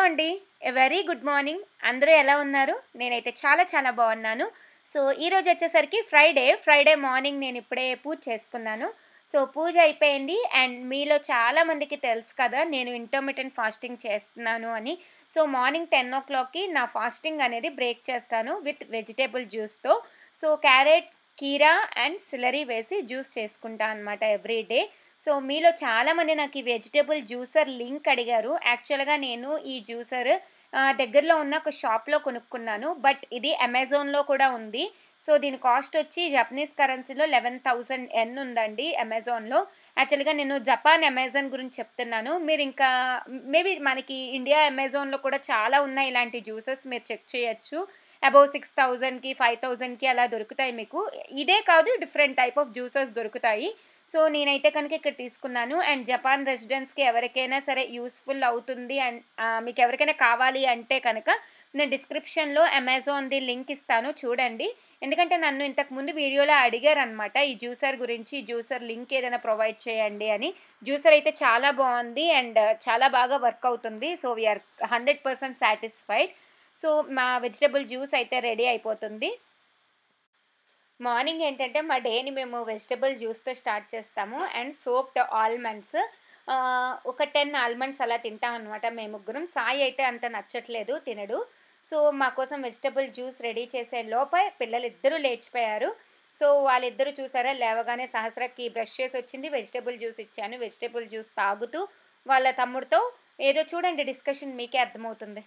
అండి a very good morning అందరూ ఎలా ఉన్నారు నేనైతే చాలా చాలా బాగున్నాను సో ఈరోజు వచ్చేసరికి ఫ్రైడే ఫ్రైడే మార్నింగ్ నేను ఇప్పుడే పూజ చేసుకున్నాను సో పూజ అయిపోయింది అండ్ మీలో చాలా మందికి తెలుసు కదా నేను ఇంటర్మీడియట్ ఫాస్టింగ్ చేస్తున్నాను అని సో మార్నింగ్ టెన్ ఓ క్లాక్కి నా ఫాస్టింగ్ అనేది బ్రేక్ చేస్తాను విత్ వెజిటేబుల్ జ్యూస్తో సో క్యారెట్ కీరా అండ్ సిలరీ వేసి జ్యూస్ చేసుకుంటా అనమాట ఎవ్రీ డే సో మీలో చాలామంది నాకు ఈ వెజిటేబుల్ జ్యూసర్ లింక్ అడిగారు యాక్చువల్గా నేను ఈ జ్యూసర్ ఆ, దగ్గరలో ఉన్న ఒక షాప్లో కొనుక్కున్నాను బట్ ఇది అమెజాన్లో కూడా ఉంది సో దీని కాస్ట్ వచ్చి జపనీస్ కరెన్సీలో లెవెన్ థౌజండ్ ఎన్ ఉందండి అమెజాన్లో యాక్చువల్గా నేను జపాన్ అమెజాన్ గురించి చెప్తున్నాను మీరు ఇంకా మేబీ మనకి ఇండియా అమెజాన్లో కూడా చాలా ఉన్నాయి ఇలాంటి జ్యూసెస్ మీరు చెక్ చేయొచ్చు అబౌవ్ సిక్స్ థౌజండ్కి ఫైవ్ థౌజండ్కి అలా దొరుకుతాయి మీకు ఇదే కాదు డిఫరెంట్ టైప్ ఆఫ్ జ్యూసెస్ దొరుకుతాయి సో నేనైతే కనుక ఇక్కడ తీసుకున్నాను అండ్ జపాన్ రెసిడెంట్స్కి ఎవరికైనా సరే యూస్ఫుల్ అవుతుంది అండ్ ఆ, మీకు ఎవరికైనా కావాలి అంటే కనుక నేను డిస్క్రిప్షన్లో అమెజాన్ది లింక్ ఇస్తాను చూడండి ఎందుకంటే నన్ను ఇంతకు ముందు వీడియోలో అడిగారు అనమాట ఈ జ్యూసర్ గురించి ఈ జ్యూసర్ లింక్ ఏదైనా ప్రొవైడ్ చేయండి అని జ్యూసర్ అయితే చాలా బాగుంది అండ్ చాలా బాగా వర్క్ అవుతుంది so we are hundred percent satisfied so మా వెజిటబుల్ జ్యూస్ అయితే రెడీ అయిపోతుంది మార్నింగ్ ఏంటంటే మా డేని మేము వెజిటబుల్ జ్యూస్తో స్టార్ట్ చేస్తాము అండ్ సోప్డ్ ఆల్మండ్స్ ఒక టెన్ ఆల్మండ్స్ అలా తింటాం అనమాట మేము ముగ్గురం సాయి అయితే అంత నచ్చట్లేదు తినడు సో మా కోసం వెజిటబుల్ జ్యూస్ రెడీ చేసే లోపే పిల్లలు ఇద్దరూ లేచిపోయారు సో వాళ్ళిద్దరూ చూసారా లేవగానే సహస్రకి బ్రష్ చేసి వచ్చింది వెజిటబుల్ జ్యూస్ ఇచ్చాను వెజిటబుల్ జ్యూస్ తాగుతూ వాళ్ళ తమ్ముడితో ఏదో చూడండి డిస్కషన్ మీకే అర్థమవుతుంది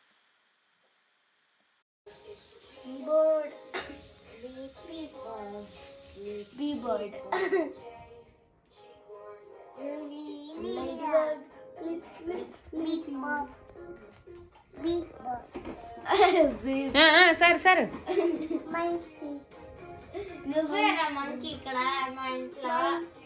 Bird. Bee bird. Bee bird. Ladybug. Bee bird. Bee bird. Sir sir Monkey. నువ్వేరా మంకీ ఇక్కడ మా ఇంట్లో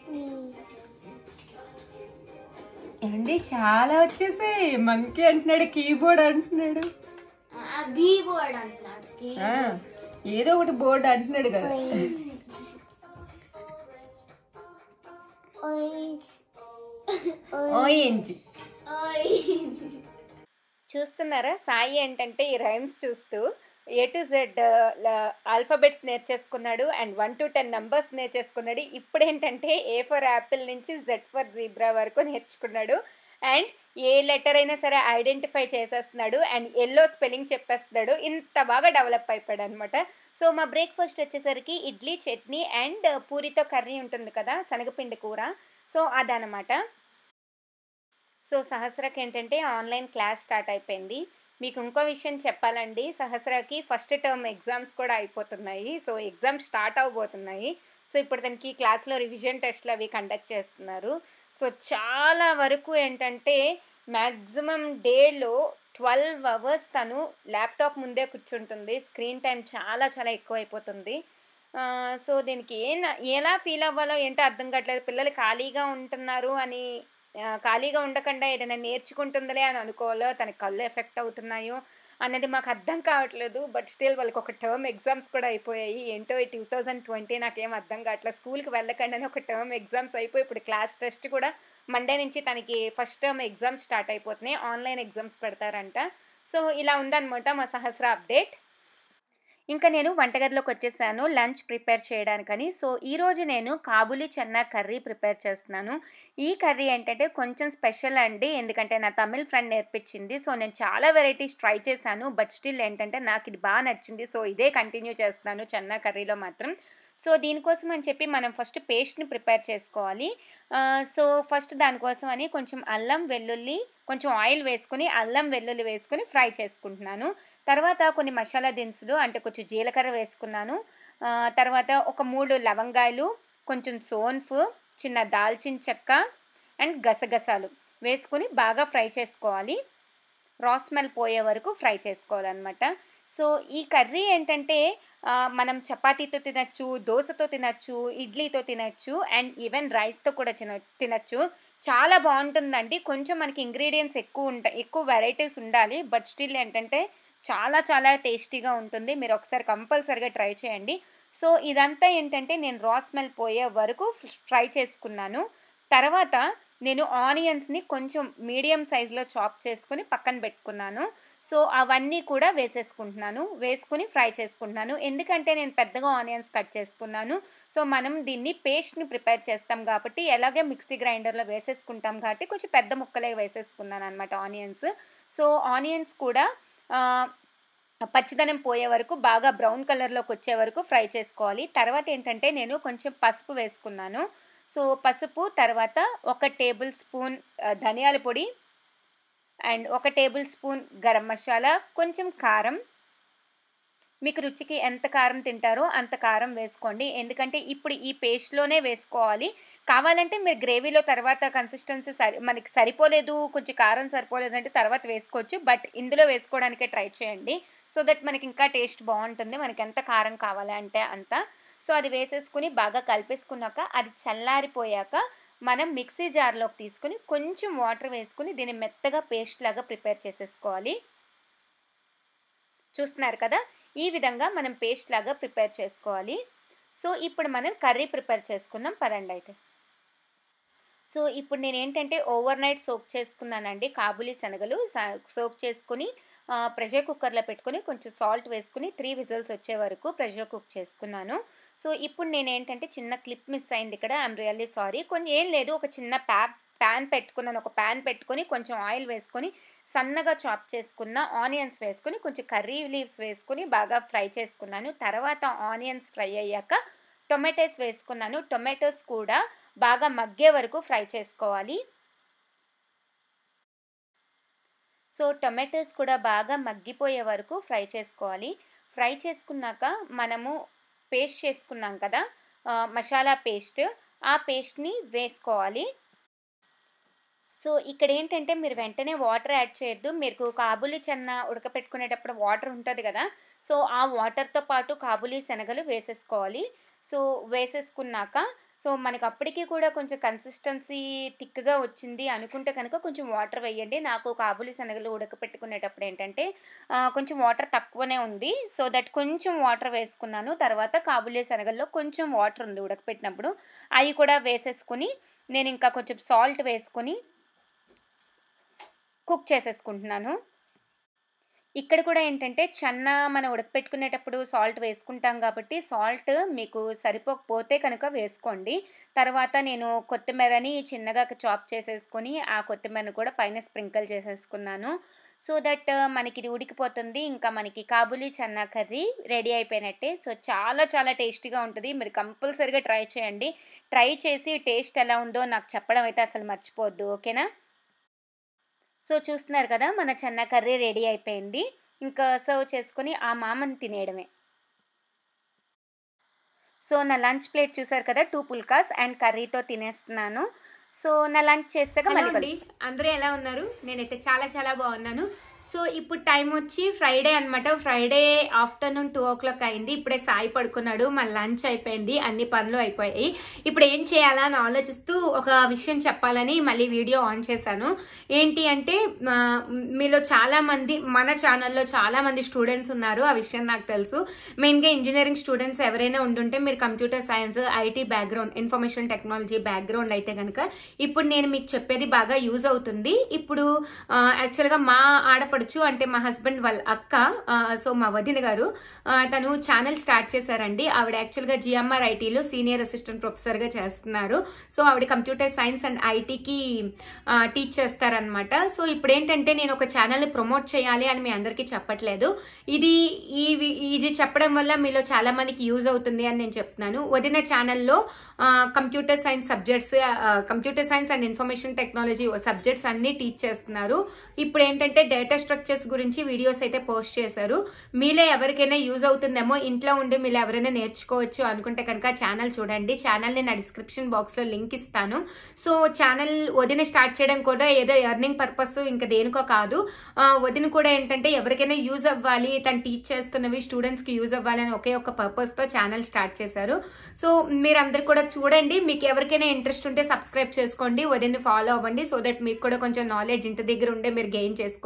అండి చాలా వచ్చేసాయి మంకీ అంటున్నాడు కీబోర్డ్ అంటున్నాడు బీ బోర్డ్ అంటున్నాడు ఆ, ఏదో ఒకటి బోర్డు అంటున్నాడు కదా ఓఎన్జి చూస్తున్నారా సాయి ఏంటంటే ఈ రైమ్స్ చూస్తూ ఏ టు జెడ్ ఆల్ఫాబెట్స్ నేర్చేసుకున్నాడు and one to ten numbers నేర్చేసుకున్నాడు ఇప్పుడు ఏంటంటే ఏ ఫర్ యాపిల్ నుంచి జెడ్ ఫర్ జీబ్రా వరకు నేర్చుకున్నాడు అండ్ ఏ లెటర్ అయినా సరే ఐడెంటిఫై చేసేస్తున్నాడు అండ్ ఎల్లో స్పెల్లింగ్ చెప్పేస్తున్నాడు ఇంత బాగా డెవలప్ అయిపోయాడు అనమాట సో మా బ్రేక్ఫాస్ట్ వచ్చేసరికి ఇడ్లీ చట్నీ అండ్ పూరితో కర్రీ ఉంటుంది కదా శనగపిండి కూర సో అదనమాట సో సహస్రకి ఏంటంటే ఆన్లైన్ క్లాస్ స్టార్ట్ అయిపోయింది మీకు ఇంకో విషయం చెప్పాలండి సహస్రకి ఫస్ట్ టర్మ్ ఎగ్జామ్స్ కూడా అయిపోతున్నాయి సో ఎగ్జామ్స్ స్టార్ట్ అవబోతున్నాయి సో ఇప్పుడు తనకి క్లాస్లో రివిజన్ టెస్ట్లు అవి కండక్ట్ చేస్తున్నారు సో చాలా వరకు ఏంటంటే మ్యాక్సిమం డేలో ట్వెల్వ్ అవర్స్ తను ల్యాప్టాప్ ముందే కూర్చుంటుంది స్క్రీన్ టైం చాలా చాలా ఎక్కువ అయిపోతుంది ఆ, సో దీనికి ఏ ఎలా ఫీల్ అవ్వాలో ఏంటో అర్థం కావట్లేదు పిల్లలు ఖాళీగా ఉంటున్నారు అని ఆ, ఖాళీగా ఉండకుండా ఏదైనా నేర్చుకుంటుందిలే అని అనుకోవాలో తనకి కళ్ళు ఎఫెక్ట్ అవుతున్నాయో అన్నది మాకు అర్థం కావట్లేదు బట్ స్టిల్ వాళ్ళకి ఒక టర్మ్ ఎగ్జామ్స్ కూడా అయిపోయాయి ఏంటో ఈ టూ థౌజండ్ ట్వంటీ నాకేం అర్థం కావట్లేదు స్కూల్కి వెళ్ళకుండానే ఒక టర్మ్ ఎగ్జామ్స్ అయిపోయి ఇప్పుడు క్లాస్ టెస్ట్ కూడా మండే నుంచి తనకి ఫస్ట్ టర్మ్ ఎగ్జామ్స్ స్టార్ట్ అయిపోతున్నాయి ఆన్లైన్ ఎగ్జామ్స్ పెడతారంట సో ఇలా ఉందన్నమాట మా సహస్ర అప్డేట్ ఇంకా నేను వంటగదిలోకి వచ్చేసాను లంచ్ ప్రిపేర్ చేయడానికని సో ఈరోజు నేను కాబులి చెన్నా కర్రీ ప్రిపేర్ చేస్తున్నాను ఈ కర్రీ ఏంటంటే కొంచెం స్పెషల్ అండి ఎందుకంటే నా తమిళ్ ఫ్రెండ్ నేర్పించింది సో నేను చాలా వెరైటీస్ ట్రై చేశాను బట్ స్టిల్ ఏంటంటే నాకు ఇది బాగా నచ్చింది సో ఇదే కంటిన్యూ చేస్తున్నాను చెన్నా కర్రీలో మాత్రం సో దీనికోసం అని చెప్పి మనం ఫస్ట్ పేస్ట్ని ప్రిపేర్ చేసుకోవాలి ఆ, సో ఫస్ట్ దానికోసం అని కొంచెం అల్లం వెల్లుల్లి కొంచెం ఆయిల్ వేసుకొని అల్లం వెల్లుల్లి వేసుకొని ఫ్రై చేసుకుంటున్నాను తర్వాత కొన్ని మసాలా దినుసులు అంటే కొంచెం జీలకర్ర వేసుకున్నాను ఆ, తర్వాత ఒక మూడు లవంగాయలు కొంచెం సోన్ఫ్ చిన్న దాల్చిన చెక్క అండ్ గసగసాలు వేసుకొని బాగా ఫ్రై చేసుకోవాలి రా స్మెల్ పోయే వరకు ఫ్రై చేసుకోవాలన్నమాట సో ఈ కర్రీ ఏంటంటే ఆ, మనం చపాతీతో తినచ్చు దోశతో తినచ్చు ఇడ్లీతో తినచ్చు అండ్ ఈవెన్ రైస్తో కూడా తిన తినచ్చు చాలా బాగుంటుందండి కొంచెం మనకి ఇంగ్రీడియంట్స్ ఎక్కువ ఉంటాయి ఎక్కువ వెరైటీస్ ఉండాలి బట్ స్టిల్ ఏంటంటే చాలా చాలా టేస్టీగా ఉంటుంది మీరు ఒకసారి కంపల్సరిగా ట్రై చేయండి సో ఇదంతా ఏంటంటే నేను రా స్మెల్ పోయే వరకు ఫ్రై చేసుకున్నాను తర్వాత నేను ఆనియన్స్ని కొంచెం మీడియం సైజులో చాప్ చేసుకుని పక్కన పెట్టుకున్నాను సో అవన్నీ కూడా వేసేసుకుంటున్నాను వేసుకుని ఫ్రై చేసుకుంటున్నాను ఎందుకంటే నేను పెద్దగా ఆనియన్స్ కట్ చేసుకున్నాను సో మనం దీన్ని పేస్ట్ని ప్రిపేర్ చేస్తాం కాబట్టి ఎలాగే మిక్సీ గ్రైండర్లో వేసేసుకుంటాం కాబట్టి కొంచెం పెద్ద ముక్కలే వేసేసుకున్నాను అనమాట ఆనియన్స్ సో ఆనియన్స్ కూడా ఆ, పచ్చిదనం పోయే వరకు బాగా బ్రౌన్ కలర్లోకి వచ్చే వరకు ఫ్రై చేసుకోవాలి తర్వాత ఏంటంటే నేను కొంచెం పసుపు వేసుకున్నాను సో పసుపు తర్వాత ఒక టేబుల్ స్పూన్ ఆ, ధనియాల పొడి అండ్ ఒక టేబుల్ స్పూన్ గరం మసాలా కొంచెం కారం మీకు రుచికి ఎంత కారం తింటారో అంత కారం వేసుకోండి ఎందుకంటే ఇప్పుడు ఈ పేస్ట్లోనే వేసుకోవాలి కావాలంటే మీరు గ్రేవీలో తర్వాత కన్సిస్టెన్సీ సరి మనకి సరిపోలేదు కొంచెం కారం సరిపోలేదు అంటే తర్వాత వేసుకోవచ్చు బట్ ఇందులో వేసుకోవడానికే ట్రై చేయండి సో దట్ మనకి ఇంకా టేస్ట్ బాగుంటుంది మనకి ఎంత కారం కావాలి అంటే అంత సో అది వేసేసుకుని బాగా కలిపేసుకున్నాక అది చల్లారిపోయాక మనం మిక్సీ జార్లోకి తీసుకుని కొంచెం వాటర్ వేసుకుని దీన్ని మెత్తగా పేస్ట్ లాగా ప్రిపేర్ చేసేసుకోవాలి చూస్తున్నారు కదా ఈ విధంగా మనం పేస్ట్ లాగా ప్రిపేర్ చేసుకోవాలి సో ఇప్పుడు మనం కర్రీ ప్రిపేర్ చేసుకుందాం పదండి అయితే సో ఇప్పుడు నేను ఏంటంటే ఓవర్ నైట్ సోక్ చేసుకున్నానండి కాబులి శనగలు సోక్ చేసుకుని ప్రెషర్ కుక్కర్లో పెట్టుకుని కొంచెం సాల్ట్ వేసుకుని త్రీ విజిల్స్ వచ్చే వరకు ప్రెషర్ కుక్ చేసుకున్నాను సో ఇప్పుడు నేను ఏంటంటే చిన్న క్లిప్ మిస్ అయింది ఇక్కడ ఐఎమ్ రియల్లీ సారీ కొంచెం ఏం లేదు ఒక చిన్న ప్యాప్ ప్యాన్ పెట్టుకున్నాను ఒక ప్యాన్ పెట్టుకొని కొంచెం ఆయిల్ వేసుకొని సన్నగా చాప్ చేసుకున్న ఆనియన్స్ వేసుకొని కొంచెం కర్రీ లీవ్స్ వేసుకొని బాగా ఫ్రై చేసుకున్నాను తర్వాత ఆనియన్స్ ఫ్రై అయ్యాక టొమాటోస్ వేసుకున్నాను టొమాటోస్ కూడా బాగా మగ్గే వరకు ఫ్రై చేసుకోవాలి సో టొమాటోస్ కూడా బాగా మగ్గిపోయే వరకు ఫ్రై చేసుకోవాలి ఫ్రై చేసుకున్నాక మనము పేస్ట్ చేసుకున్నాం కదా ఆ, మసాలా పేస్ట్ ఆ పేస్ట్ని వేసుకోవాలి సో ఇక్కడ ఏంటంటే మీరు వెంటనే వాటర్ యాడ్ చేయొద్దు మీకు కాబూలి చెన్న ఉడకపెట్టుకునేటప్పుడు వాటర్ ఉంటుంది కదా సో ఆ వాటర్తో పాటు కాబూలి శనగలు వేసేసుకోవాలి సో వేసేసుకున్నాక సో మనకి అప్పటికి కూడా కొంచెం కన్సిస్టెన్సీ థిక్గా వచ్చింది అనుకుంటే కనుక కొంచెం వాటర్ వేయండి నాకు కాబూలి శనగలు ఉడకపెట్టుకునేటప్పుడు ఏంటంటే ఆ, కొంచెం వాటర్ తక్కువనే ఉంది సో దట్ కొంచెం వాటర్ వేసుకున్నాను తర్వాత కాబూలి శనగల్లో కొంచెం వాటర్ ఉంది ఉడకపెట్టినప్పుడు అవి కూడా వేసేసుకుని నేను ఇంకా కొంచెం సాల్ట్ వేసుకుని కుక్ చేసేసుకుంటున్నాను ఇక్కడ కూడా ఏంటంటే చెన్న మనం ఉడకపెట్టుకునేటప్పుడు సాల్ట్ వేసుకుంటాం కాబట్టి సాల్ట్ మీకు సరిపోకపోతే కనుక వేసుకోండి తర్వాత నేను కొత్తిమీరని చిన్నగా చాప్ చేసేసుకొని ఆ కొత్తిమీరని కూడా పైన స్ప్రింకిల్ చేసేసుకున్నాను సో దట్ మనకి ఇది ఉడికిపోతుంది ఇంకా మనకి కాబూలీ చెన్నా కర్రీ రెడీ అయిపోయినట్టే సో చాలా చాలా టేస్టీగా ఉంటుంది మీరు కంపల్సరీగా ట్రై చేయండి ట్రై చేసి టేస్ట్ ఎలా ఉందో నాకు చెప్పడం అయితే అసలు మర్చిపోవద్దు ఓకేనా సో చూస్తున్నారు కదా మన చెన్న కర్రీ రెడీ అయిపోయింది ఇంకా సర్వ్ చేసుకుని ఆ మామని తినేయడమే సో నా లంచ్ ప్లేట్ చూసారు కదా టూ పుల్కాస్ అండ్ కర్రీతో తినేస్తున్నాను సో నా లంచ్ చేసాక హలో మళ్ళీ అండి కలుస్తాను. అందరూ ఎలా ఉన్నారు నేనైతే చాలా చాలా బాగున్నాను సో ఇప్పుడు టైం వచ్చి ఫ్రైడే అన్నమాట Friday afternoon two o'clock అయింది ఇప్పుడే సాయి పడుకున్నాడు మన లంచ్ అయిపోయింది అన్ని పనులు అయిపోయాయి ఇప్పుడు ఏం చేయాలా అని ఆలోచిస్తూ ఒక విషయం చెప్పాలని మళ్ళీ వీడియో ఆన్ చేశాను ఏంటి అంటే ఆ, మీలో చాలా మంది మన ఛానల్లో చాలా మంది స్టూడెంట్స్ ఉన్నారు ఆ విషయం నాకు తెలుసు మెయిన్గా ఇంజనీరింగ్ స్టూడెంట్స్ ఎవరైనా ఉండుంటే మీరు computer science IT background information technology background అయితే కనుక ఇప్పుడు నేను మీకు చెప్పేది బాగా యూజ్ అవుతుంది ఇప్పుడు యాక్చువల్గా మా ఆడపడుచు అంటే మా హస్బెండ్ వాళ్ళ అక్క ఆ, సో మా వదిన గారు ఆ, తను ఛానల్ స్టార్ట్ చేశారండి ఆవిడ యాక్చువల్గా జిఎంఆర్ ఐటీలో సీనియర్ అసిస్టెంట్ ప్రొఫెసర్గా చేస్తున్నారు సో ఆవిడ కంప్యూటర్ సైన్స్ అండ్ ఐటీకి టీచ్ చేస్తారనమాట సో ఇప్పుడు ఏంటంటే నేను ఒక ఛానల్ని ప్రమోట్ చేయాలి అని మీ అందరికీ చెప్పట్లేదు ఇది ఈ వి- ఇది చెప్పడం వల్ల మీలో చాలా మందికి యూజ్ అవుతుంది అని నేను చెప్తున్నాను వదిన ఛానల్లో computer science subjects computer science and information technology subjects అన్ని టీచ్ చేస్తున్నారు ఇప్పుడు ఏంటంటే డేటా స్ట్రక్చర్స్ గురించి వీడియోస్ అయితే పోస్ట్ చేశారు మీలో ఎవరికైనా యూజ్ అవుతుందేమో ఇంట్లో ఉండి మీరు ఎవరైనా నేర్చుకోవచ్చు అనుకుంటే కనుక ఛానల్ చూడండి ఛానల్ని నా డిస్క్రిప్షన్ బాక్స్లో లింక్ ఇస్తాను సో ఛానల్ వదిన స్టార్ట్ చేయడం కూడా ఏదో ఎర్నింగ్ పర్పస్ ఇంకా దేనికో కాదు ఆ, వదిన కూడా ఏంటంటే ఎవరికైనా యూజ్ అవ్వాలి తను టీచ్ చేస్తున్నవి స్టూడెంట్స్కి యూజ్ అవ్వాలి అని ఒకే ఒక పర్పస్తో ఛానల్ స్టార్ట్ చేశారు సో మీరందరు కూడా చూడండి మీకు ఎవరికైనా ఇంట్రెస్ట్ ఉంటే సబ్స్క్రైబ్ చేసుకోండి వదిన్ని ఫాలో అవ్వండి సో దట్ మీకు కూడా కొంచెం నాలెడ్జ్ ఇంటి దగ్గర ఉండే మీరు గెయిన్ చేసుకోవచ్చు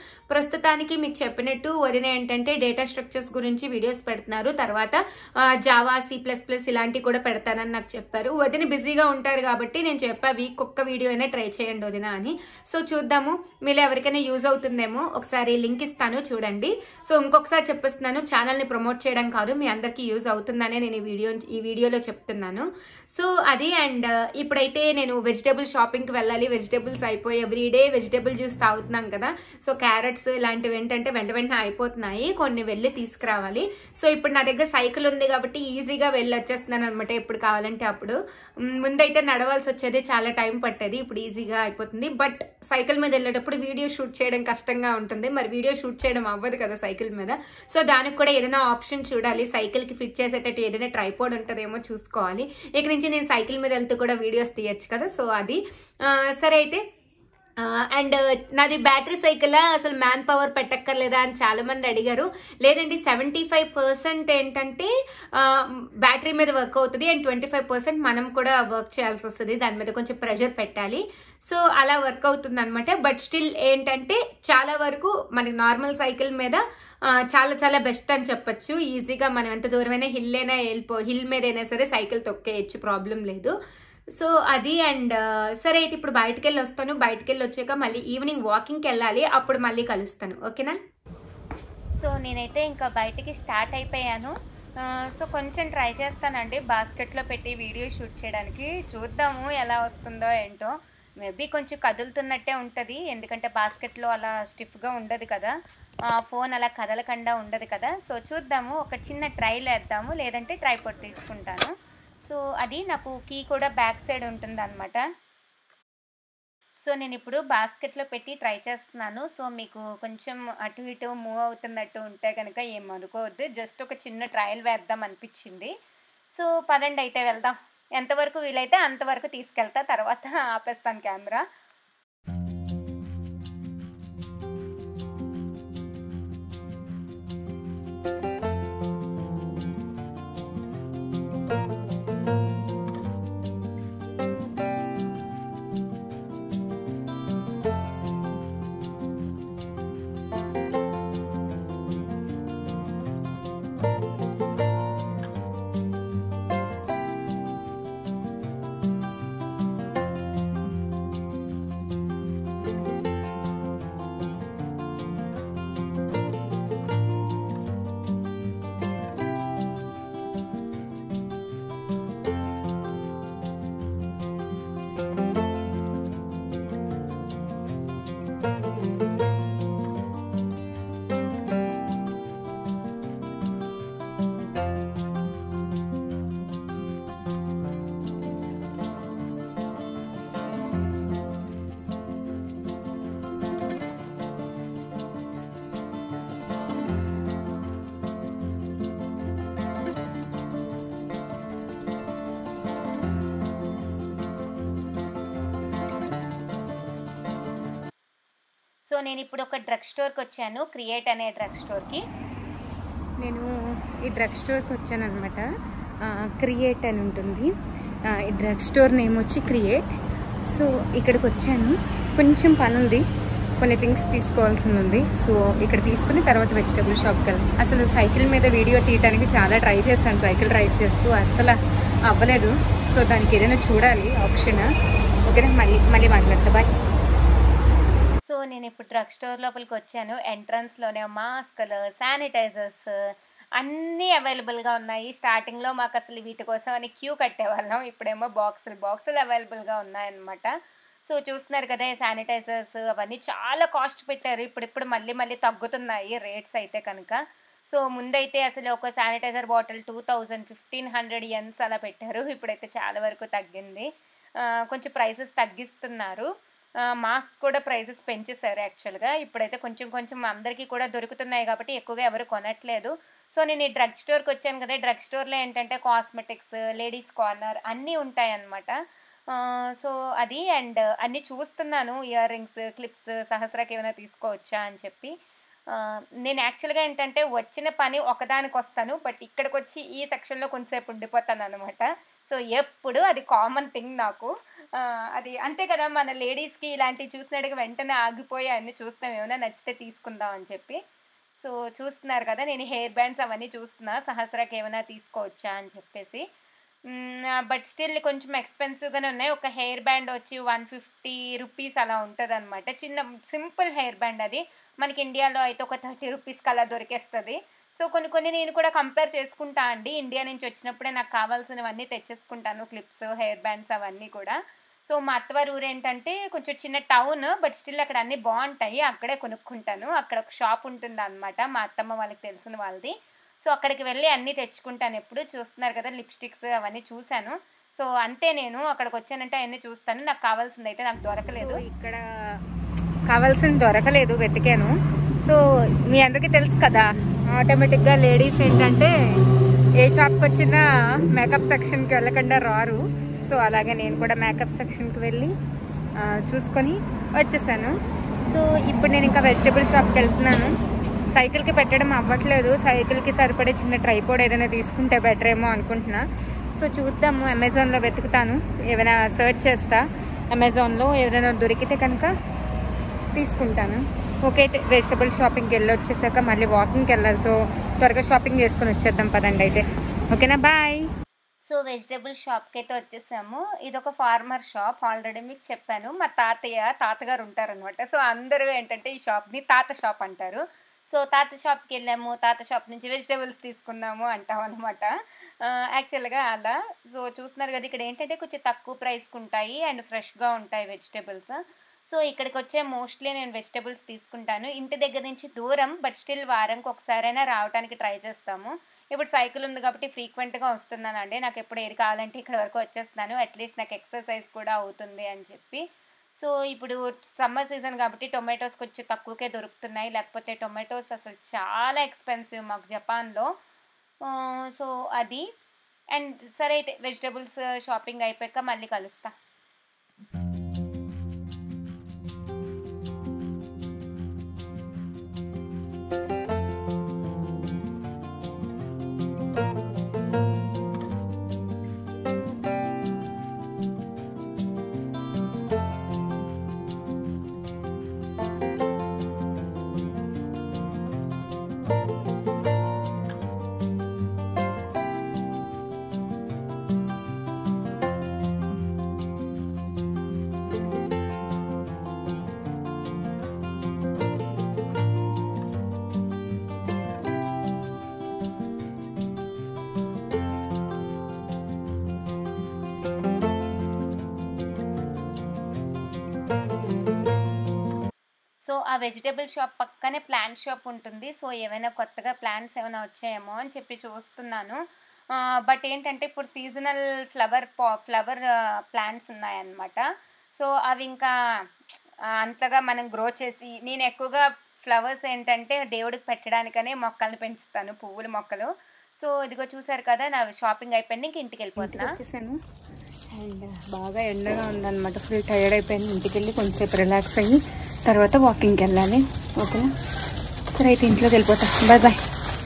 ప్రస్తుతానికి మీకు చెప్పినట్టు వదిన ఏంటంటే డేటా స్ట్రక్చర్స్ గురించి వీడియోస్ పెడుతున్నారు తర్వాత జావా సి ప్లస్ ప్లస్ ఇలాంటివి కూడా పెడతానని నాకు చెప్పారు వదిన బిజీగా ఉంటారు కాబట్టి నేను చెప్పా వీక్ ఒక్క వీడియో అయినా ట్రై చేయండి వదిన అని సో చూద్దాము మీలో ఎవరికైనా యూజ్ అవుతుందేమో ఒకసారి లింక్ ఇస్తాను చూడండి సో ఇంకొకసారి చెప్పిస్తున్నాను ఛానల్ని ప్రమోట్ చేయడం కాదు మీ అందరికీ యూజ్ అవుతుందనే నేను ఈ వీడియో ఈ వీడియోలో చెప్తున్నాను సో అది అండ్ ఇప్పుడైతే నేను వెజిటేబుల్ షాపింగ్కి వెళ్ళాలి వెజిటేబుల్స్ అయిపోయి ఎవ్రీడే వెజిటేబుల్ జ్యూస్ తాగుతున్నాం కదా సో క్యారెట్స్ ఇలాంటివి ఏంటంటే వెంట వెంటనే అయిపోతున్నాయి కొన్ని వెళ్ళి తీసుకురావాలి సో ఇప్పుడు నా దగ్గర సైకిల్ ఉంది కాబట్టి ఈజీగా వెళ్ళి వచ్చేస్తున్నాను అనమాట ఎప్పుడు కావాలంటే అప్పుడు మ్, ముందైతే నడవాల్సి వచ్చేది చాలా టైం పట్టేది ఇప్పుడు ఈజీగా అయిపోతుంది బట్ సైకిల్ మీద వెళ్ళేటప్పుడు వీడియో షూట్ చేయడం కష్టంగా ఉంటుంది మరి వీడియో షూట్ చేయడం అవ్వదు కదా సైకిల్ మీద సో దానికి కూడా ఏదైనా ఆప్షన్ చూడాలి సైకిల్ కి ఫిట్ చేసేటట్టు ఏదైనా ట్రైపోర్డ్ ఉంటుందేమో చూసుకోవాలి ఇక నుంచి నేను సైకిల్ మీద వెళ్తూ కూడా వీడియోస్ తీయచ్చు కదా సో అది ఆ, సరే అయితే అండ్ నాది బ్యాటరీ సైకిల్ అసలు మ్యాన్ పవర్ పెట్టక్కర్లేదా అని చాలా మంది అడిగారు లేదండి సెవెంటీ ఫైవ్ పర్సెంట్ ఏంటంటే బ్యాటరీ మీద వర్క్ అవుతుంది అండ్ ట్వంటీ ఫైవ్ పర్సెంట్ మనం కూడా వర్క్ చేయాల్సి వస్తుంది దాని మీద కొంచెం ప్రెషర్ పెట్టాలి సో అలా వర్క్ అవుతుంది అనమాట బట్ స్టిల్ ఏంటంటే చాలా వరకు మనకి నార్మల్ సైకిల్ మీద ఆ, చాలా చాలా బెస్ట్ అని చెప్పొచ్చు ఈజీగా మనం ఎంత దూరమైనా హిల్ అయినా వెళ్ళిపో హిల్ మీద అయినా సరే సైకిల్ తొక్కేయచ్చు ప్రాబ్లం లేదు సో అది అండ్ సరే అయితే ఇప్పుడు బయటకు వెళ్ళి వస్తాను బయటకు వెళ్ళి వచ్చాక మళ్ళీ ఈవినింగ్ వాకింగ్కి వెళ్ళాలి అప్పుడు మళ్ళీ కలుస్తాను ఓకేనా సో నేనైతే ఇంకా బయటికి స్టార్ట్ అయిపోయాను ఆ, సో కొంచెం ట్రై చేస్తానండి బాస్కెట్లో పెట్టి వీడియో షూట్ చేయడానికి చూద్దాము ఎలా వస్తుందో ఏంటో మేబీ కొంచెం కదులుతున్నట్టే ఉంటుంది ఎందుకంటే బాస్కెట్లో అలా స్టిఫ్గా ఉండదు కదా ఆ, ఫోన్ అలా కదలకుండా ఉండదు కదా సో చూద్దాము ఒక చిన్న ట్రైల్ వేద్దాము లేదంటే ట్రైపోర్ట్ తీసుకుంటాను సో అది నాకు కీ కూడా బ్యాక్ సైడ్ ఉంటుంది సో నేను ఇప్పుడు బాస్కెట్లో పెట్టి ట్రై చేస్తున్నాను సో మీకు కొంచెం అటు ఇటు మూవ్ అవుతున్నట్టు ఉంటే కనుక ఏం అనుకోవద్దు జస్ట్ ఒక చిన్న ట్రయల్ వేద్దాం అనిపించింది సో పదండి అయితే వెళ్దాం ఎంతవరకు వీలైతే అంతవరకు తీసుకెళ్తా తర్వాత ఆపేస్తాను కెమెరా సో నేను ఇప్పుడు ఒక డ్రగ్ స్టోర్కి వచ్చాను క్రియేట్ అనే డ్రగ్ స్టోర్కి నేను ఈ డ్రగ్ స్టోర్కి వచ్చాను అనమాట క్రియేట్ అని ఉంటుంది ఆ, ఈ డ్రగ్ స్టోర్ నేమ్ వచ్చి క్రియేట్ సో ఇక్కడికి వచ్చాను కొంచెం పని ఉంది కొన్ని థింగ్స్ తీసుకోవాల్సి ఉంది సో ఇక్కడ తీసుకుని తర్వాత వెజిటబుల్ షాప్కి వెళ్ళాను అసలు సైకిల్ మీద వీడియో తీయడానికి చాలా ట్రై చేశాను సైకిల్ డ్రైవ్ చేస్తూ అస్సలు అవ్వలేదు సో దానికి ఏదైనా చూడాలి ఆప్షన్ ఓకేనా మళ్ళీ మళ్ళీ మాట్లాడతా బాయ్ సో నేను ఇప్పుడు డ్రగ్ స్టోర్ లోపలికి వచ్చాను ఎంట్రన్స్లోనే మాస్కులు శానిటైజర్స్ అన్నీ అవైలబుల్గా ఉన్నాయి స్టార్టింగ్లో మాకు అసలు వీటి కోసం అని క్యూ కట్టేవాళ్ళం ఇప్పుడేమో బాక్సులు బాక్సులు అవైలబుల్గా ఉన్నాయన్నమాట సో చూస్తున్నారు కదా శానిటైజర్స్ అవన్నీ చాలా కాస్ట్ పెట్టారు ఇప్పుడు ఇప్పుడు మళ్ళీ మళ్ళీ తగ్గుతున్నాయి రేట్స్ అయితే కనుక సో ముందైతే అసలు ఒక sanitiser bottle two thousand fifteen hundred ఎన్స్ అలా పెట్టారు ఇప్పుడైతే చాలా వరకు తగ్గింది ఆ, కొంచెం ప్రైసెస్ తగ్గిస్తున్నారు మాస్క్ కూడా ప్రైసెస్ పెంచేశారు యాక్చువల్గా ఇప్పుడైతే కొంచెం కొంచెం అందరికీ కూడా దొరుకుతున్నాయి కాబట్టి ఎక్కువగా ఎవరు కొనట్లేదు సో నేను ఈ డ్రగ్ స్టోర్కి వచ్చాను కదా డ్రగ్ స్టోర్లో ఏంటంటే కాస్మెటిక్స్ లేడీస్ కార్నర్ అన్నీ ఉంటాయి అన్నమాట సో అది అండ్ అన్నీ చూస్తున్నాను ఇయర్ రింగ్స్ క్లిప్స్ సహస్రాకి ఏమైనా తీసుకోవచ్చా అని చెప్పి ఆ, నేను యాక్చువల్గా ఏంటంటే వచ్చిన పని ఒకదానికి వస్తాను బట్ ఇక్కడికి వచ్చి ఈ సెక్షన్లో కొంచెంసేపు ఉండిపోతాను అనమాట సో ఎప్పుడు అది కామన్ థింగ్ నాకు ఆ, అది అంతే కదా మన లేడీస్కి ఇలాంటివి చూసినట్టుగా వెంటనే ఆగిపోయి అన్నీ చూస్తాం ఏమైనా నచ్చితే తీసుకుందాం అని చెప్పి సో చూస్తున్నారు కదా నేను హెయిర్ బ్యాండ్స్ అవన్నీ చూస్తున్నా సహస్రాకి ఏమైనా తీసుకోవచ్చా అని చెప్పేసి బట్ స్టిల్ కొంచెం ఎక్స్పెన్సివ్గానే ఉన్నాయి ఒక హెయిర్ బ్యాండ్ వచ్చి వన్ ఫిఫ్టీ రూపీస్ అలా ఉంటుంది అనమాట చిన్న సింపుల్ హెయిర్ బ్యాండ్ అది మనకి ఇండియాలో అయితే ఒక థర్టీ రూపీస్కి అలా దొరికేస్తుంది సో కొన్ని కొన్ని నేను కూడా కంపేర్ చేసుకుంటా అండి ఇండియా నుంచి వచ్చినప్పుడే నాకు కావాల్సినవన్నీ తెచ్చేసుకుంటాను క్లిప్స్ హెయిర్ బ్యాండ్స్ అవన్నీ కూడా సో మా అత్తవారి ఊరు ఏంటంటే కొంచెం చిన్న టౌన్ బట్ స్టిల్ అక్కడ అన్నీ బాగుంటాయి అక్కడే కొనుక్కుంటాను అక్కడ ఒక షాప్ ఉంటుంది అనమాట మా అత్తమ్మ వాళ్ళకి తెలిసిన వాళ్ళది సో అక్కడికి వెళ్ళి అన్నీ తెచ్చుకుంటాను ఎప్పుడు చూస్తున్నారు కదా లిప్స్టిక్స్ అవన్నీ చూశాను సో అంతే నేను అక్కడికి వచ్చానంటే అవన్నీ చూస్తాను నాకు కావాల్సింది అయితే నాకు దొరకలేదు ఇక్కడ కావాల్సింది దొరకలేదు వెతికాను సో మీ అందరికీ తెలుసు కదా ఆటోమేటిక్గా లేడీస్ ఏంటంటే ఏ షాప్కి వచ్చినా మేకప్ సెక్షన్కి వెళ్ళకుండా రారు సో అలాగే నేను కూడా మేకప్ సెక్షన్కి వెళ్ళి ఆ, చూసుకొని వచ్చేసాను సో ఇప్పుడు నేను ఇంకా వెజిటేబుల్ షాప్కి వెళ్తున్నాను సైకిల్కి పెట్టడం అవ్వట్లేదు సైకిల్కి సరిపడే చిన్న ట్రైపోడ్ ఏదైనా తీసుకుంటే బెటర్ ఏమో అనుకుంటున్నా సో చూద్దాము అమెజాన్లో వెతుకుతాను ఏమైనా సెర్చ్ చేస్తా అమెజాన్లో ఏదైనా దొరికితే కనుక తీసుకుంటాను ఓకే అయితే వెజిటబుల్ షాపింగ్కి వెళ్ళి వచ్చేసాక మళ్ళీ వాకింగ్కి వెళ్ళాలి సో త్వరగా షాపింగ్ చేసుకొని వచ్చేద్దాం పదండి అయితే ఓకేనా బాయ్ సో వెజిటేబుల్ షాప్కి అయితే వచ్చేసాము ఇది ఒక ఫార్మర్ షాప్ ఆల్రెడీ మీకు చెప్పాను మా తాతయ్య తాతగారు ఉంటారనమాట సో అందరూ ఏంటంటే ఈ షాప్ని తాత షాప్ అంటారు సో తాత షాప్కి వెళ్ళాము తాత షాప్ నుంచి వెజిటేబుల్స్ తీసుకున్నాము అంటాం అనమాట యాక్చువల్గా అలా సో చూస్తున్నారు కదా ఇక్కడ ఏంటంటే కొంచెం తక్కువ ప్రైస్కి ఉంటాయి అండ్ ఫ్రెష్గా ఉంటాయి వెజిటేబుల్స్ సో ఇక్కడికి వచ్చే మోస్ట్లీ నేను వెజిటేబుల్స్ తీసుకుంటాను ఇంటి దగ్గర నుంచి దూరం బట్ స్టిల్ వారంకి ఒకసారైనా రావడానికి ట్రై చేస్తాము ఇప్పుడు సైకిల్ ఉంది కాబట్టి ఫ్రీక్వెంట్గా వస్తున్నానండి నాకు ఎప్పుడు ఏది కావాలంటే ఇక్కడ వరకు వచ్చేస్తున్నాను అట్లీస్ట్ నాకు ఎక్సర్సైజ్ కూడా అవుతుంది అని చెప్పి సో ఇప్పుడు సమ్మర్ సీజన్ కాబట్టి టొమాటోస్ కొంచెం తక్కువకే దొరుకుతున్నాయి లేకపోతే టొమాటోస్ అసలు చాలా ఎక్స్పెన్సివ్ మాకు జపాన్లో ఆ, సో అది అండ్ సరే అయితే వెజిటేబుల్స్ షాపింగ్ అయిపోయాక మళ్ళీ కలుస్తా సో ఆ వెజిటేబుల్ షాప్ పక్కనే ప్లాంట్ షాప్ ఉంటుంది సో ఏమైనా కొత్తగా ప్లాంట్స్ ఏమైనా వచ్చాయేమో అని చెప్పి చూస్తున్నాను బట్ ఏంటంటే ఇప్పుడు సీజనల్ ఫ్లవర్ పా ఫ్లవర్ ప్లాంట్స్ ఉన్నాయన్నమాట సో అవి ఇంకా ఆ, అంతగా మనం గ్రో చేసి నేను ఎక్కువగా ఫ్లవర్స్ ఏంటంటే దేవుడికి పెట్టడానికనే మొక్కల్ని పెంచుతాను పువ్వుల మొక్కలు సో ఇదిగో చూసారు కదా నా షాపింగ్ అయిపోయింది ఇంక ఇంటికి ఇంటికి వెళ్ళిపోతున్నా వచ్చేసాను అండ్ బాగా ఎండగా ఉందన్నమాట ఫుల్ టైర్డ్ అయిపోయింది ఇంటికి వెళ్ళి కొంచెంసేపు రిలాక్స్ అయ్యి తర్వాత వాకింగ్కి వెళ్ళాలి ఓకేనా సరే అయితే ఇంట్లోకి వెళ్ళిపోతా బాయ్ బాయ్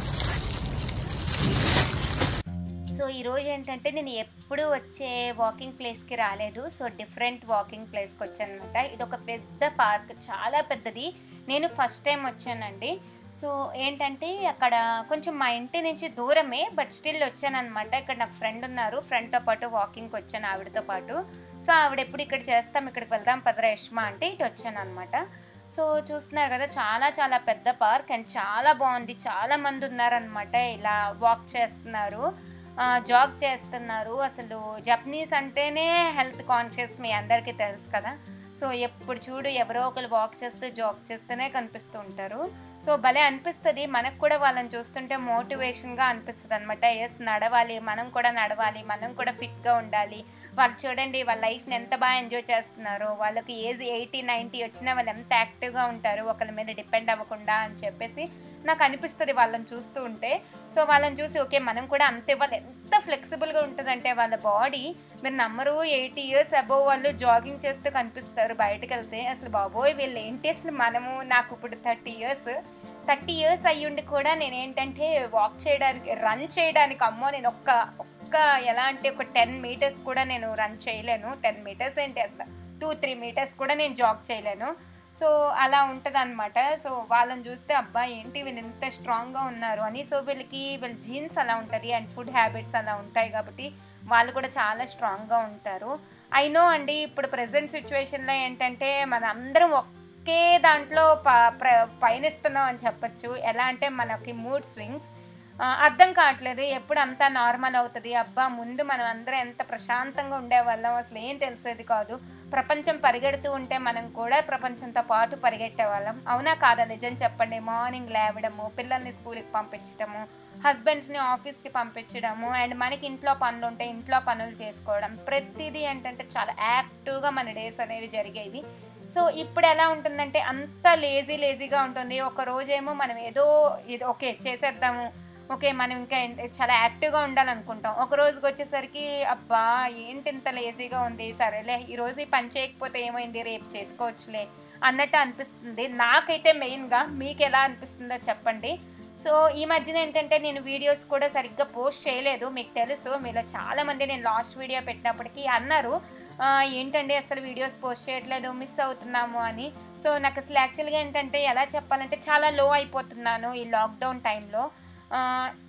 సో ఈరోజు ఏంటంటే నేను ఎప్పుడు వచ్చే వాకింగ్ ప్లేస్కి రాలేదు సో డిఫరెంట్ వాకింగ్ ప్లేస్కి వచ్చాను అనమాట ఇది ఒక పెద్ద పార్క్ చాలా పెద్దది నేను ఫస్ట్ టైం వచ్చానండి సో ఏంటంటే అక్కడ కొంచెం మా ఇంటి నుంచి దూరమే బట్ స్టిల్ వచ్చాను అనమాట ఇక్కడ నాకు ఫ్రెండ్ ఉన్నారు ఫ్రెండ్తో పాటు వాకింగ్కి వచ్చాను ఆవిడతో పాటు సో ఆవిడ ఎప్పుడు ఇక్కడ చేస్తాం ఇక్కడికి వెళ్దాం పదరా యష్మా అంటే ఇటు వచ్చాను అనమాట సో చూస్తున్నారు కదా చాలా చాలా పెద్ద పార్క్ అండ్ చాలా బాగుంది చాలా మంది ఉన్నారనమాట ఇలా వాక్ చేస్తున్నారు జాగ్ చేస్తున్నారు అసలు జపనీస్ అంటేనే హెల్త్ కాన్షియస్ మీ అందరికీ తెలుసు కదా సో ఎప్పుడు చూడు ఎవరో ఒకరు వాక్ చేస్తూ జాగ్ చేస్తూనే కనిపిస్తూ ఉంటారు సో భలే అనిపిస్తుంది మనకు కూడా వాళ్ళని చూస్తుంటే మోటివేషన్గా అనిపిస్తుంది అనమాట ఎస్ నడవాలి మనం కూడా నడవాలి మనం కూడా ఫిట్గా ఉండాలి వాళ్ళు చూడండి వాళ్ళ లైఫ్ని ఎంత బాగా ఎంజాయ్ చేస్తున్నారు వాళ్ళకి ఏజ్ ఎయిటీ నైంటీ వచ్చినా వాళ్ళు ఎంత యాక్టివ్గా ఉంటారు ఒకరి మీద డిపెండ్ అవ్వకుండా అని చెప్పేసి నాకు అనిపిస్తుంది వాళ్ళని చూస్తూ ఉంటే సో వాళ్ళని చూసి ఓకే మనం కూడా అంతే వాళ్ళు ఎంత ఫ్లెక్సిబుల్గా ఉంటుందంటే వాళ్ళ బాడీ మీరు నమ్మరు ఎయిటీ ఇయర్స్ అబోవ్ వాళ్ళు జాగింగ్ చేస్తూ కనిపిస్తారు బయటకు వెళ్తే అసలు బాబోయ్ వీళ్ళు ఏంటి అసలు మనము నాకు ఇప్పుడు థర్టీ ఇయర్స్ థర్టీ ఇయర్స్ అయ్యుండి కూడా నేను ఏంటంటే వాక్ చేయడానికి రన్ చేయడానికి అమ్మో నేను ఒక్క ఒక్క ఎలా అంటే ఒక టెన్ మీటర్స్ కూడా నేను రన్ చేయలేను టెన్ మీటర్స్ ఏంటి అసలు టూ త్రీ మీటర్స్ కూడా నేను జాగ్ చేయలేను సో అలా ఉంటుంది అనమాట సో వాళ్ళని చూస్తే అబ్బా ఏంటి వీళ్ళు ఇంత స్ట్రాంగ్గా ఉన్నారు అని సో వీళ్ళకి వీళ్ళ జీన్స్ అలా ఉంటుంది అండ్ ఫుడ్ హ్యాబిట్స్ అలా ఉంటాయి కాబట్టి వాళ్ళు కూడా చాలా స్ట్రాంగ్గా ఉంటారు ఐ నో అండి ఇప్పుడు ప్రజెంట్ సిచ్యువేషన్లో ఏంటంటే మన అందరం ఒకే దాంట్లో ప ప్ర పయనిస్తున్నాం అని చెప్పొచ్చు ఎలా అంటే మనకి మూడ్ స్వింగ్స్ అర్థం కావట్లేదు ఎప్పుడు అంతా నార్మల్ అవుతుంది అబ్బా ముందు మనం అందరం ఎంత ప్రశాంతంగా ఉండేవాళ్ళం అసలు ఏం తెలిసేది కాదు ప్రపంచం పరిగెడుతూ ఉంటే మనం కూడా ప్రపంచంతో పాటు పరిగెట్టే వాళ్ళం అవునా కాదా నిజం చెప్పండి మార్నింగ్ లేవడము పిల్లల్ని స్కూల్కి పంపించడము హస్బెండ్స్ని ఆఫీస్కి పంపించడము అండ్ మనకి ఇంట్లో పనులు ఉంటే ఇంట్లో పనులు చేసుకోవడం ప్రతిదీ ఏంటంటే చాలా యాక్టివ్గా మన డేస్ అనేవి జరిగేవి సో ఇప్పుడు ఎలా ఉంటుందంటే అంత లేజీ లేజీగా ఉంటుంది ఒక రోజేమో మనం ఏదో ఇది ఓకే చేసేద్దాము ఓకే మనం ఇంకా ఎన్- చాలా యాక్టివ్గా ఉండాలనుకుంటాం ఒక రోజుకి వచ్చేసరికి అబ్బా ఏంటి ఇంత లేజీగా ఉంది సరేలే ఈ రోజు ఈ పని చేయకపోతే ఏమైంది రేపు చేసుకోవచ్చులే అన్నట్టు అనిపిస్తుంది నాకైతే మెయిన్గా మీకు ఎలా అనిపిస్తుందో చెప్పండి సో ఈ మధ్యన ఏంటంటే నేను వీడియోస్ కూడా సరిగ్గా పోస్ట్ చేయలేదు మీకు తెలుసు మీలో చాలామంది నేను లాస్ట్ వీడియో పెట్టినప్పటికీ అన్నారు "ఆ, ఏంటండి అసలు వీడియోస్ పోస్ట్ చేయట్లేదు మిస్ అవుతున్నాము అని సో నాకు అసలు యాక్చువల్గా ఏంటంటే ఎలా చెప్పాలంటే చాలా లో అయిపోతున్నాను ఈ లాక్డౌన్ టైంలో ఆ,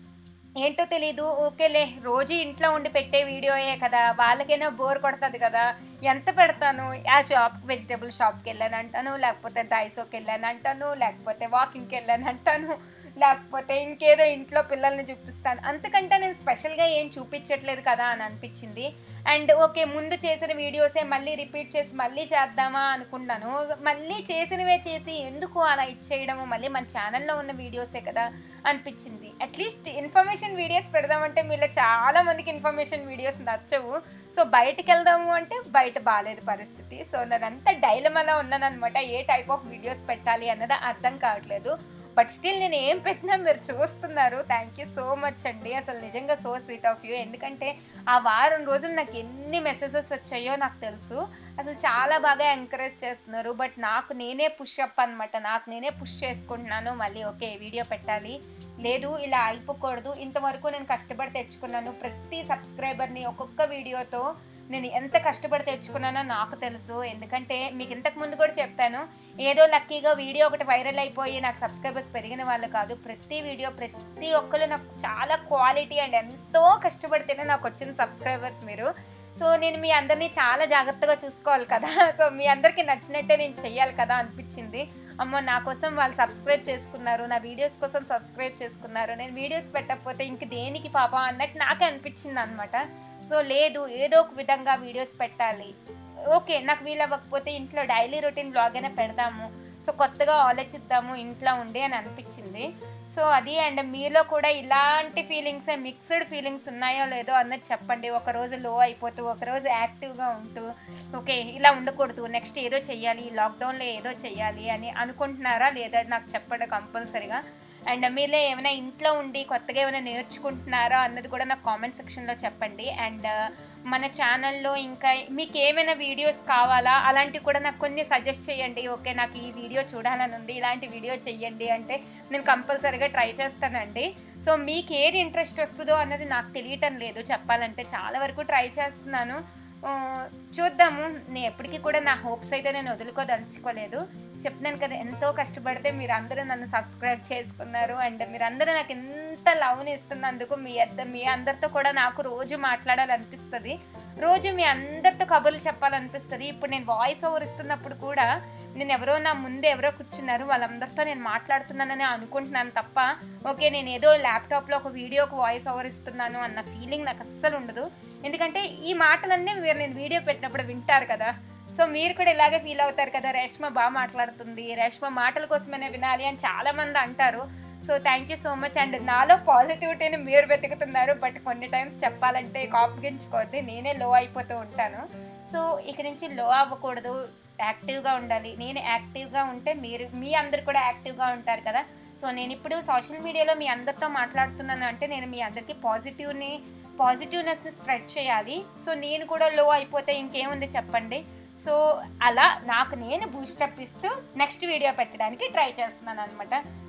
ఏంటో తెలీదు ఓకేలే రోజు ఇంట్లో ఉండి పెట్టే వీడియోయే కదా వాళ్ళకైనా బోర్ కొడుతుంది కదా ఎంత పెడతాను ఆ షాప్కి వెజిటేబుల్ షాప్కి వెళ్ళాను అంటాను లేకపోతే దైసోకి వెళ్ళాను అంటాను లేకపోతే వాకింగ్కి వెళ్ళాను అంటాను లేకపోతే ఇంకేదో ఇంట్లో పిల్లల్ని చూపిస్తాను అంతకంటే నేను స్పెషల్గా ఏం చూపించట్లేదు కదా అని అనిపించింది అండ్ ఓకే ముందు చేసిన వీడియోసే మళ్ళీ రిపీట్ చేసి మళ్ళీ చేద్దామా అనుకున్నాను మళ్ళీ చేసినవే చేసి ఎందుకు అలా ఇచ్చేయడము మళ్ళీ మన ఛానల్లో ఉన్న వీడియోసే కదా అనిపించింది అట్లీస్ట్ ఇన్ఫర్మేషన్ వీడియోస్ పెడదామంటే మీలో చాలా మందికి ఇన్ఫర్మేషన్ వీడియోస్ నచ్చవు సో బయటికి వెళ్దాము అంటే బయట బాగాలేదు పరిస్థితి సో నాదంతా డైలమాలో ఉన్నానమాట ఏ టైప్ ఆఫ్ వీడియోస్ పెట్టాలి అన్నది అర్థం కావట్లేదు బట్ స్టిల్ నేను ఏం పెట్టినా మీరు చూస్తున్నారు థ్యాంక్ యూ సో మచ్ అండి అసలు నిజంగా సో స్వీట్ ఆఫ్ యూ ఎందుకంటే ఆ వారం రోజులు నాకు ఎన్ని మెసేజెస్ వచ్చాయో నాకు తెలుసు అసలు చాలా బాగా ఎంకరేజ్ చేస్తున్నారు బట్ నాకు నేనే పుష్ అప్ అనమాట నాకు నేనే పుష్ చేసుకుంటున్నాను మళ్ళీ ఓకే వీడియో పెట్టాలి లేదు ఇలా అయిపోకూడదు ఇంతవరకు నేను కష్టపడి తెచ్చుకున్నాను ప్రతి సబ్స్క్రైబర్ని ఒక్కొక్క వీడియోతో నేను ఎంత కష్టపడి తెచ్చుకున్నానో నాకు తెలుసు ఎందుకంటే మీకు ఇంతకు ముందు కూడా చెప్పాను ఏదో లక్కీగా వీడియో ఒకటి వైరల్ అయిపోయి నాకు సబ్స్క్రైబర్స్ పెరిగిన వాళ్ళు కాదు ప్రతి వీడియో ప్రతి ఒక్కరు నాకు చాలా క్వాలిటీ అండ్ ఎంతో కష్టపడితేనే నాకు వచ్చిన సబ్స్క్రైబర్స్ మీరు సో నేను మీ అందరినీ చాలా జాగ్రత్తగా చూసుకోవాలి కదా సో మీ అందరికీ నచ్చినట్టే నేను చెయ్యాలి కదా అనిపించింది అమ్మో నా కోసం వాళ్ళు సబ్స్క్రైబ్ చేసుకున్నారు నా వీడియోస్ కోసం సబ్స్క్రైబ్ చేసుకున్నారు నేను వీడియోస్ పెట్టకపోతే ఇంక దేనికి పాప అన్నట్టు నాకే అనిపించింది అనమాట సో లేదు ఏదో ఒక విధంగా వీడియోస్ పెట్టాలి ఓకే నాకు వీలవ్వకపోతే ఇంట్లో డైలీ రొటీన్ బ్లాగ్ అయినా పెడదాము సో కొత్తగా ఆలోచిద్దాము ఇంట్లో ఉండి అని అనిపించింది సో అది అండ్ మీలో కూడా ఇలాంటి ఫీలింగ్స్ మిక్స్డ్ ఫీలింగ్స్ ఉన్నాయో లేదో అన్నది చెప్పండి ఒక రోజు లో అయిపోతూ ఒక రోజు యాక్టివ్గా ఉంటూ ఓకే ఇలా ఉండకూడదు నెక్స్ట్ ఏదో చెయ్యాలి ఈ లాక్డౌన్లో ఏదో చెయ్యాలి అని అనుకుంటున్నారా లేదా నాకు చెప్పండి కంపల్సరీగా అండ్ మీలో ఏమైనా ఇంట్లో ఉండి కొత్తగా ఏమైనా నేర్చుకుంటున్నారా అన్నది కూడా నాకు కామెంట్ సెక్షన్లో చెప్పండి అండ్ మన ఛానల్లో ఇంకా మీకు ఏమైనా వీడియోస్ కావాలా అలాంటివి కూడా నాకు కొన్ని సజెస్ట్ చేయండి ఓకే నాకు ఈ వీడియో చూడాలని ఉంది ఇలాంటి వీడియో చెయ్యండి అంటే నేను కంపల్సరీగా ట్రై చేస్తానండి సో మీకు ఏది ఇంట్రెస్ట్ వస్తుందో అన్నది నాకు తెలియటం లేదు చెప్పాలంటే చాలా వరకు ట్రై చేస్తున్నాను ఆ, చూద్దాము నేను ఎప్పటికీ కూడా నా హోప్స్ అయితే నేను వదులుకోదలుచుకోలేదు చెప్తున్నాను కదా ఎంతో కష్టపడితే మీరు అందరూ నన్ను సబ్స్క్రైబ్ చేసుకున్నారు అండ్ మీరు అందరూ నాకు ఎంత లవ్ని ఇస్తున్నందుకు మీ అద్ద మీ అందరితో కూడా నాకు రోజు మాట్లాడాలనిపిస్తుంది రోజు మీ అందరితో కబుర్లు చెప్పాలనిపిస్తుంది ఇప్పుడు నేను వాయిస్ ఓవర్ ఇస్తున్నప్పుడు కూడా నేను ఎవరో నా ముందు ఎవరో కూర్చున్నారు వాళ్ళందరితో నేను మాట్లాడుతున్నానని అనుకుంటున్నాను తప్ప ఓకే నేను ఏదో ల్యాప్టాప్లో ఒక వీడియోకి వాయిస్ ఓవర్ ఇస్తున్నాను అన్న ఫీలింగ్ నాకు అస్సలు ఉండదు ఎందుకంటే ఈ మాటలన్నీ మీరు నేను వీడియో పెట్టినప్పుడు వింటారు కదా సో మీరు కూడా ఇలాగే ఫీల్ అవుతారు కదా రేష్మ బాగా మాట్లాడుతుంది రేష్మ మాటల కోసమైనా వినాలి అని చాలా మంది అంటారు so thank you so much and నాలో పాజిటివిటీని మీరు వెతుకుతున్నారు బట్ కొన్ని టైమ్స్ చెప్పాలంటే కాపుగించుకోవద్దు నేనే లో అయిపోతూ ఉంటాను సో ఇక నుంచి లో అవ్వకూడదు యాక్టివ్గా ఉండాలి నేను యాక్టివ్గా ఉంటే మీరు మీ అందరు కూడా యాక్టివ్గా ఉంటారు కదా సో నేను ఇప్పుడు సోషల్ మీడియాలో మీ అందరితో మాట్లాడుతున్నాను అంటే నేను మీ అందరికీ పాజిటివ్ని పాజిటివ్నెస్ని స్ప్రెడ్ చేయాలి సో నేను కూడా లో అయిపోతే ఇంకేముంది చెప్పండి సో అలా నాకు నేను బూస్టప్ ఇస్తూ నెక్స్ట్ వీడియో పెట్టడానికి ట్రై చేస్తున్నాను అనమాట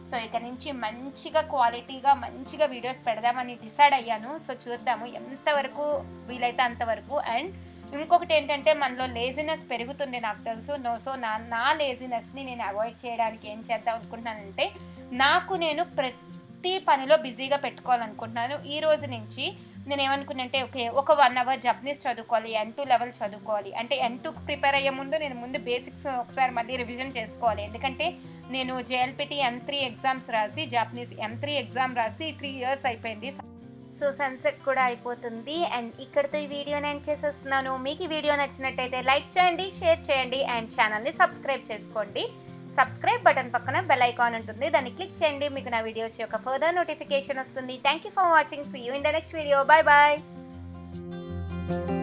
సో ఇక నుంచి మంచిగా క్వాలిటీగా మంచిగా వీడియోస్ పెడదామని డిసైడ్ అయ్యాను సో చూద్దాము ఎంతవరకు వీలైతే అంతవరకు అండ్ ఇంకొకటి ఏంటంటే మనలో లేజినెస్ పెరుగుతుంది నాకు తెలుసు నో సో నా నా లేజినెస్ని నేను అవాయిడ్ చేయడానికి ఏం చేద్దాం అనుకుంటున్నానంటే నాకు నేను ప్రతి పనిలో బిజీగా పెట్టుకోవాలనుకుంటున్నాను ఈ రోజు నుంచి నేను ఏమనుకున్నంటే ఓకే ఒక వన్ అవర్ జపనీస్ చదువుకోవాలి ఎన్ టూ లెవెల్ చదువుకోవాలి అంటే ఎన్ టూ ప్రిపేర్ అయ్యే ముందు నేను ముందు బేసిక్స్ ఒకసారి మళ్ళీ రివిజన్ చేసుకోవాలి ఎందుకంటే నేను జేఎల్పిటి ఎం త్రీ ఎగ్జామ్స్ రాసి జాపనీస్ ఎం త్రీ ఎగ్జామ్ రాసి త్రీ ఇయర్స్ అయిపోయింది సో సన్సెట్ కూడా అయిపోతుంది అండ్ ఇక్కడితో ఈ వీడియో నేను చేసేస్తున్నాను మీకు ఈ వీడియో నచ్చినట్టయితే లైక్ చేయండి షేర్ చేయండి అండ్ ఛానల్ని సబ్స్క్రైబ్ చేసుకోండి సబ్స్క్రైబ్ బటన్ పక్కన బెల్ ఐకాన్ ఉంటుంది దాన్ని క్లిక్ చేయండి మీకు నా వీడియోస్ యొక్క ఫర్దర్ నోటిఫికేషన్ వస్తుంది thank you for watching see you in the next video bye bye